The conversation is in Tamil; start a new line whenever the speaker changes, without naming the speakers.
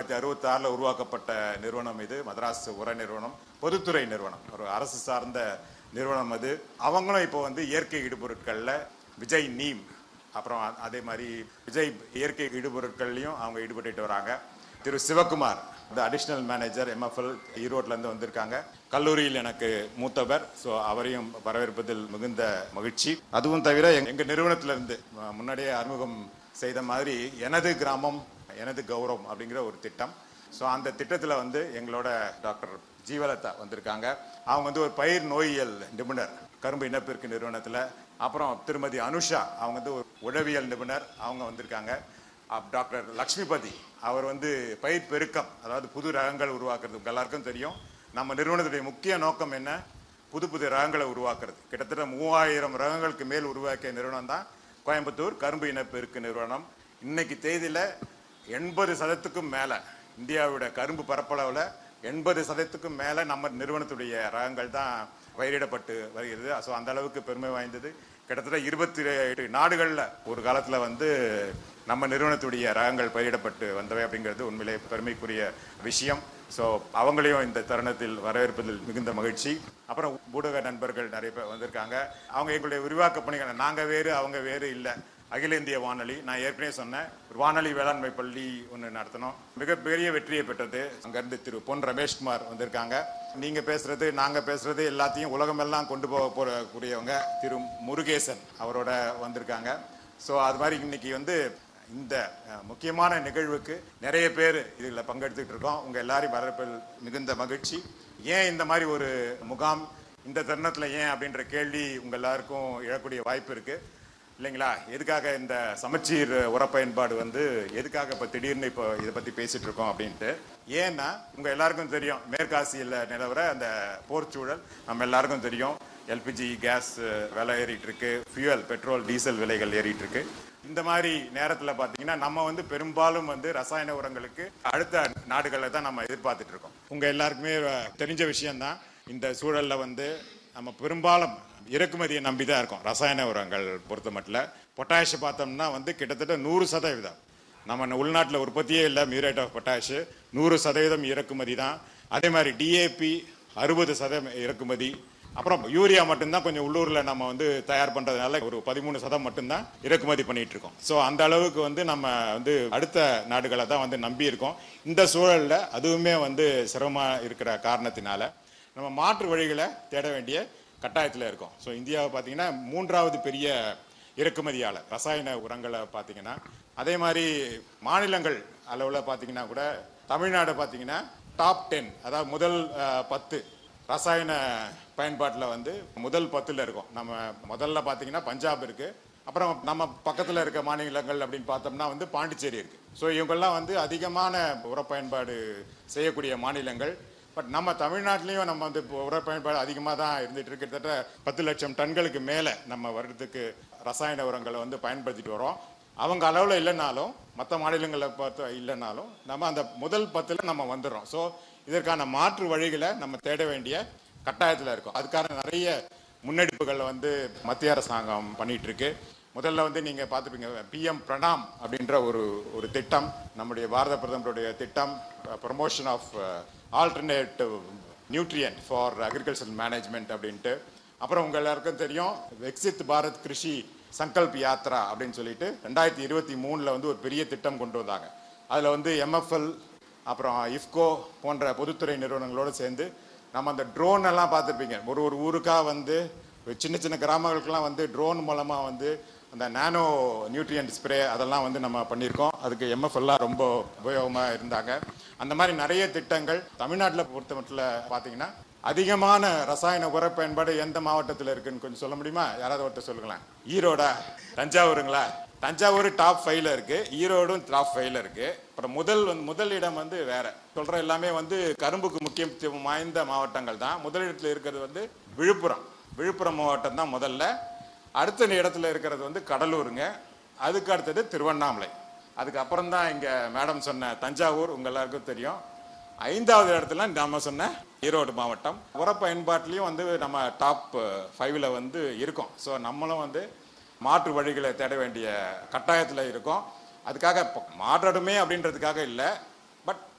தொள்ளாயிரத்தி அறுபத்தி ஆறில் உருவாக்கப்பட்ட நிறுவனம் இது மதராஸ் உர நிறுவனம் பொதுத்துறை நிறுவனம் ஒரு அரசு சார்ந்த நிறுவனம் அது அவங்களும் இப்போ வந்து இயற்கை இடுபொருட்களில் விஜய் நீம் அப்புறம் அ- அதே மாதிரி விஜய் இயற்கை இடுபொருட்கள்லையும் அவங்க ஈடுபட்டுட்டு வராங்க திரு சிவகுமார் இந்த அடிஷ்னல் மேனேஜர் எம்எஃப்எல் ஈரோட்லேருந்து வந்திருக்காங்க கல்லூரியில் எனக்கு மூத்தவர் ஸோ அவரையும் வரவேற்பதில் மிகுந்த மகிழ்ச்சி அதுவும் தவிர எங்க- எங்க நிறுவனத்திலிருந்து ம- முன்னாடியே அறிமுகம் செய்த மாதிரி எனது கிராமம் எனது கௌரவம் அப்படிங்கிற ஒரு திட்டம் ஸோ அந்த திட்டத்தில் வந்து எங்களோட டாக்டர் ஜீவலதா வந்திருக்காங்க அவங்க வந்து ஒரு பயிர் நோயியல் நிபுணர் கரும்பு இனப்பெருக்கு நிறுவனத்தில் அப்புறம் திருமதி அனுஷா அவங்க வந்து ஒரு உழவியல் நிபுணர் அவங்க வந்திருக்காங்க அப் டாக்டர் லக்ஷ்மிபதி அவர் வந்து பயிர் பெருக்கம் அதாவது புது ரகங்கள் உருவாக்குறது உங்க எல்லாருக்கும் தெரியும் நம்ம நிறுவனத்துடைய முக்கிய நோக்கம் என்ன புது புது ரகங்களை உருவாக்குறது கிட்டத்தட்ட மூவாயிரம் ரகங்களுக்கு மேல் உருவாக்கிய நிறுவனம் தான் கோயம்புத்தூர் கரும்பு இனப்பெருக்கு நிறுவனம் இன்னைக்கு தேதியில எண்பது சதத்துக்கும் மேல இந்தியாவோட கரும்பு பரப்பளவுல எண்பது சதத்துக்கும் மேல நம்ம நிறுவனத்துடைய ரகங்கள் தான் பயிரிடப்பட்டு வருகிறது ஸோ அந்த அளவுக்கு பெருமை வாய்ந்தது கிட்டத்தட்ட இருபத்தி எட்டு நாடுகளில் ஒரு காலத்தில் வந்து நம்ம நிறுவனத்துடைய ரகங்கள் பயிரிடப்பட்டு வந்தவை அப்படிங்கிறது உண்மையிலே பெருமைக்குரிய விஷயம் ஸோ அவங்களையும் இந்த தருணத்தில் வரவேற்பதில் மிகுந்த மகிழ்ச்சி அப்புறம் ஊடக நண்பர்கள் நிறைய பேர் வந்திருக்காங்க அவங்க எங்களுடைய விரிவாக்க பணிகள் நாங்கள் வேறு அவங்க வேறு இல்லை அகில இந்திய வானொலி நான் ஏற்கனவே சொன்னேன் ஒரு வானொலி வேளாண்மை பள்ளி ஒன்று நடத்தினோம் மிகப்பெரிய வெற்றியை பெற்றது அங்கிருந்து திரு பொன் ரமேஷ்குமார் வந்திருக்காங்க நீங்க பேசுறது நாங்க பேசுறது எல்லாத்தையும் உலகமெல்லாம் கொண்டு போக போகக்கூடியவங்க திரு முருகேசன் அவரோட வந்திருக்காங்க ஸோ அது மாதிரி இன்னைக்கு வந்து இந்த அஹ், முக்கியமான நிகழ்வுக்கு நிறைய பேர் இதில் பங்கெடுத்துட்டு இருக்கோம் உங்க எல்லாரையும் வரப்பில் மிகுந்த மகிழ்ச்சி ஏன் இந்த மாதிரி ஒரு முகாம் இந்த தருணத்தில் ஏன் அப்படின்ற கேள்வி உங்க எல்லாருக்கும் எழக்கூடிய வாய்ப்பு இருக்கு இல்லைங்களா எதுக்காக இந்த சமச்சீர் உர பயன்பாடு வந்து எதுக்காக இப்போ திடீர்னு இப்போ இதை பற்றி பேசிட்டு இருக்கோம் அப்படின்ட்டு ஏன்னா உங்கள் எல்லாருக்கும் தெரியும் மேற்காசியில் நிலவர அந்த போர் சூழல் நம்ம எல்லாருக்கும் தெரியும் எல்பிஜி கேஸ் விலை ஏறிட்டு இருக்கு ஃபியூயல் பெட்ரோல் டீசல் விலைகள் ஏறிட்டு இருக்கு இந்த மாதிரி நேரத்தில் பார்த்தீங்கன்னா நம்ம வந்து பெரும்பாலும் வந்து ரசாயன உரங்களுக்கு அடுத்த நாடுகளை தான் நம்ம எதிர்பார்த்துட்டு இருக்கோம் உங்கள் எல்லாருக்குமே தெரிஞ்ச விஷயம்தான் இந்த சூழலில் வந்து நம்ம பெரும்பாலும் இறக்குமதியை நம்பி தான் இருக்கோம் ரசாயன உரங்கள் பொறுத்த மட்டும் பொட்டாஷ் பார்த்தோம்னா வந்து கிட்டத்தட்ட நூறு சதவீதம் நம்ம உள்நாட்டில் உற்பத்தியே இல்லை மியூரேட் ஆஃப் பொட்டாஷ் நூறு சதவீதம் இறக்குமதி தான் அதே மாதிரி டிஏபி அறுபது சதவீதம் இறக்குமதி அப்புறம் யூரியா மட்டும்தான் கொஞ்சம் உள்ளூரில் நம்ம வந்து தயார் பண்ணுறதுனால ஒரு பதிமூணு சதம் மட்டும்தான் இறக்குமதி பண்ணிட்டு இருக்கோம் ஸோ அந்த அளவுக்கு வந்து நம்ம வந்து அடுத்த நாடுகளை தான் வந்து நம்பி இருக்கோம் இந்த சூழலில் அதுவுமே வந்து சிரமமாக இருக்கிற காரணத்தினால நம்ம மாற்று வழிகளை தேட வேண்டிய கட்டாயத்தில் இருக்கோம் ஸோ இந்தியாவை பார்த்தீங்கன்னா மூன்றாவது பெரிய இறக்குமதியாளர் ரசாயன உரங்களை பார்த்தீங்கன்னா அதே மாதிரி மாநிலங்கள் அளவில் பார்த்தீங்கன்னா கூட தமிழ்நாடு பார்த்தீங்கன்னா டாப் டென் அதாவது முதல் அஹ், பத்து ரசாயன பயன்பாட்டில் வந்து முதல் பத்தில் இருக்கும் நம்ம முதல்ல பார்த்தீங்கன்னா பஞ்சாப் இருக்கு அப்புறம் நம்ம பக்கத்தில் இருக்க மாநிலங்கள் அப்படின்னு பார்த்தோம்னா வந்து பாண்டிச்சேரி இருக்கு ஸோ இவங்கெல்லாம் வந்து அதிகமான உர பயன்பாடு செய்யக்கூடிய மாநிலங்கள் பட் நம்ம தமிழ்நாட்டிலையும் நம்ம வந்து இப்போ உர பயன்பாடு அதிகமாக தான் இருந்துட்டு இருக்கு கிட்டத்தட்ட பத்து லட்சம் டன்களுக்கு மேலே நம்ம வருடத்துக்கு ரசாயன உரங்களை வந்து பயன்படுத்திட்டு வரோம் அவங்க அளவில் இல்லைனாலும் மற்ற மாநிலங்களை பார்த்து இல்லைனாலும் நம்ம அந்த முதல் பத்தில் நம்ம வந்துடுறோம் ஸோ இதற்கான மாற்று வழிகளை நம்ம தேட வேண்டிய கட்டாயத்தில் இருக்கோம் அதுக்கான நிறைய முன்னெடுப்புகளை வந்து மத்திய அரசாங்கம் பண்ணிட்டு இருக்கு முதல்ல வந்து நீங்க பார்த்துப்பீங்க பிஎம் பிரணாம் அப்படின்ற ஒரு ஒரு திட்டம் நம்முடைய பாரத பிரதமருடைய திட்டம் promotion of alternative nutrient for agriculture management அப்படின்ட்டு அப்புறம் உங்க எல்லாருக்கும் தெரியும் விக்சித் பாரத் கிருஷி சங்கல்ப் யாத்ரா அப்படின்னு சொல்லிட்டு ரெண்டாயிரத்தி இருபத்தி மூணுல வந்து ஒரு பெரிய திட்டம் கொண்டு வந்தாங்க அதுல வந்து எம்எஃப்எல் அப்புறம் இஃப்கோ போன்ற பொதுத்துறை நிறுவனங்களோடு சேர்ந்து நம்ம அந்த ட்ரோன் எல்லாம் பார்த்துருப்பீங்க ஒரு ஒரு ஊருக்காக வந்து ஒரு சின்ன சின்ன கிராமங்களுக்கெல்லாம் வந்து ட்ரோன் மூலமாக வந்து அந்த நானோ நியூட்ரியன்ட் ஸ்ப்ரே அதெல்லாம் வந்து நம்ம பண்ணியிருக்கோம் அதுக்கு எம்எஃப்எல்லாம் ரொம்ப உபயோகமாக இருந்தாங்க அந்த மாதிரி நிறைய திட்டங்கள் தமிழ்நாட்டில் பொறுத்த மட்டும் பார்த்தீங்கன்னா அதிகமான ரசாயன உர பயன்பாடு எந்த மாவட்டத்தில் இருக்குன்னு கொஞ்சம் சொல்ல முடியுமா யாராவது ஒருத்தர் சொல்லுங்களேன் ஈரோடா தஞ்சாவூருங்களா தஞ்சாவூர் டாப் ஃபைவ்ல இருக்கு ஈரோடும் டாப் ஃபைவ்ல இருக்கு அப்புறம் முதல் வந்து முதல் இடம் வந்து வேற சொல்ற எல்லாமே வந்து கரும்புக்கு முக்கியத்துவம் வாய்ந்த மாவட்டங்கள் தான் முதலிடத்துல இருக்கிறது வந்து விழுப்புரம் விழுப்புரம் மாவட்டம் தான் முதல்ல அடுத்த இடத்துல இருக்கிறது வந்து கடலூருங்க அதுக்கு அடுத்தது திருவண்ணாமலை அதுக்கப்புறம் தான் இங்க மேடம் சொன்ன தஞ்சாவூர் உங்க எல்லாருக்கும் தெரியும் ஐந்தாவது இடத்துல நாம சொன்ன ஈரோடு மாவட்டம் உர பயன்பாட்டிலையும் வந்து நம்ம டாப் ஃபைவ்ல வந்து இருக்கோம் ஸோ நம்மளும் வந்து மாற்று வழிகளை தேட வேண்டிய கட்டாயத்தில் இருக்கோம் அதுக்காக இப்போ மாற்றணுமே அப்படின்றதுக்காக இல்லை பட்